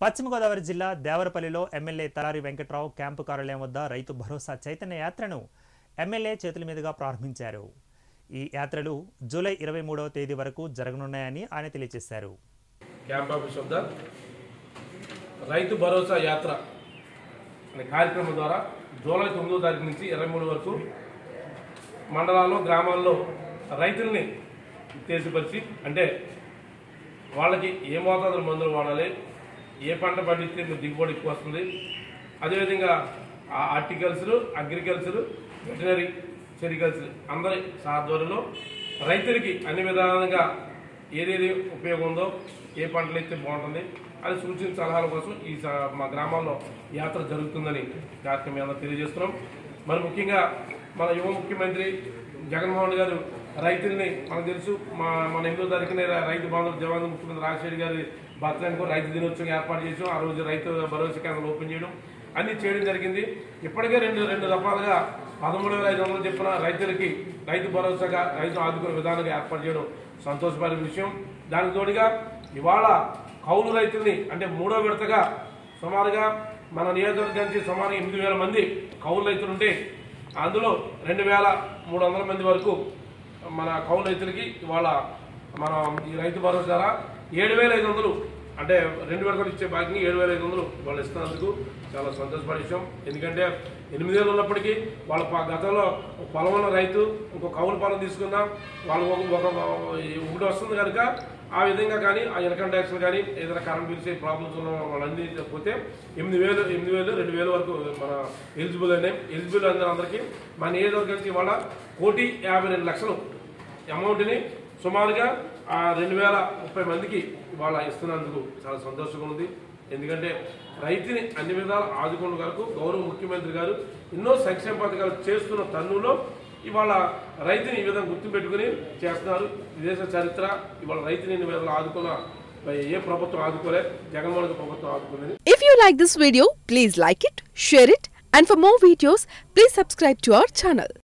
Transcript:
పశ్చిమ గోదావరి జిల్లా దేవరపల్లిలో ఎమ్మెల్యే తలారి వెంకట్రావు క్యాంపు కార్యాలయం వద్ద రైతు భరోసా చైతన్య యాత్రను ఎమ్మెల్యే చేతుల మీదుగా ప్రారంభించారు ఈ యాత్రలు జూలై ఇరవై మూడవ తేదీ వరకు జరగనున్నాయని ఆయన తెలియజేశారు క్యాంప్ ఆఫీస్ వద్ద రైతు భరోసా యాత్ర అనే కార్యక్రమం ద్వారా జూలై తొమ్మిదో తారీఖు నుంచి ఇరవై మూడు వరకు మండలాల్లో గ్రామాల్లో రైతుల్ని ఉత్తేజపరిచి అంటే వాళ్ళకి ఏ మోతాదులో మందులు వాడాలి ఏ పంట పండిస్తే మీకు దిగుబడి ఎక్కువ వస్తుంది అదేవిధంగా ఆ హార్టికల్చర్ అగ్రికల్చర్ వెటనరీ సెరికల్చర్ అందరి ఆధ్వర్యంలో రైతులకి అన్ని విధాలుగా ఏదేది ఉపయోగం ఉందో ఏ పంటలు అయితే బాగుంటుంది అని సూచన సలహాల కోసం ఈ స- మా గ్రామాల్లో యాత్ర జరుగుతుందని కార్యక్రమం అందరూ తెలియజేస్తున్నాం మరి ముఖ్యంగా మన యువ ముఖ్యమంత్రి జగన్మోహన్ గారు రైతుల్ని మనకు తెలుసు మా మన ఎనిమిదో తారీఖున రైతు బాంధవ జవాన్ ముఖ్యమంత్రి రాజశేఖర్ గారి బర్త్డేకు రైతు దినోత్సవం ఏర్పాటు చేసాం ఆ రోజు రైతు భరోసా కేంద్రాలు ఓపెన్ చేయడం అన్ని చేయడం జరిగింది ఇప్పటికే రెండు రెండు దఫాలుగా పదమూడు వేల ఐదు వందలు చెప్పిన రైతులకి రైతు భరోసాగా రైతు ఆదుకునే విధానంగా ఏర్పాటు చేయడం సంతోషపడే విషయం దానికి తోడుగా ఇవాళ కౌలు రైతుల్ని అంటే మూడో విడతగా సుమారుగా మన నియోజకవర్గానికి సుమారు ఎనిమిది వేల మంది కౌలు రైతులు ఉంటే అందులో రెండు వేల మూడు వందల మంది వరకు మన కౌలు రైతులకి ఇవాళ మన ఈ రైతు భరోసా ద్వారా ఏడు వేల ఐదు వందలు అంటే రెండు విడతలు ఇచ్చే బాకీ ఏడు వేల ఐదు వందలు వాళ్ళు ఇస్తున్నందుకు చాలా సంతోషపడే విషయం ఎందుకంటే ఎనిమిది వేలు ఉన్నప్పటికీ వాళ్ళ ప- గతంలో ఒక పొలం ఉన్న రైతు ఇంకో కౌలు పొలం తీసుకుందాం వాళ్ళు ఒక ఒక ఒకటి వస్తుంది కనుక ఆ విధంగా కానీ ఆ ఇన్కమ్ ట్యాక్స్ కానీ ఏదైనా కరెంట్ బిల్స్ ప్రాబ్లమ్స్ ఉన్న వాళ్ళన్నీ పోతే ఎనిమిది వేలు ఎనిమిది వేలు రెండు వేలు వరకు మన ఎలిజిబుల్ అయినాయి ఎలిజిబుల్ అయిన అందరికీ మన నియోజకవర్గానికి ఇవాళ కోటి యాభై రెండు లక్షలు అమౌంట్ని సుమారుగా ఆ రెండు వేల ముప్పై మందికి ఇవాళ ఇస్తున్నందుకు చాలా సంతోషంగా ఉంది ఎందుకంటే రైతుని అన్ని విధాలు ఆదుకున్న వరకు గౌరవ ముఖ్యమంత్రి గారు ఎన్నో సంక్షేమ పథకాలు చేస్తున్న తన్నులో ఇవాళ రైతుని ఈ విధంగా గుర్తుపెట్టుకుని చేస్తున్నారు విదేశ చరిత్ర ఇవాళ రైతుని ఇన్ని విధాలు ఆదుకున్న ఏ ప్రభుత్వం ఆదుకోలే జగన్మోహన్ రెడ్డి ప్రభుత్వం ఆదుకుంది If you like this video, please like it, share it, and for more videos, please subscribe to our channel.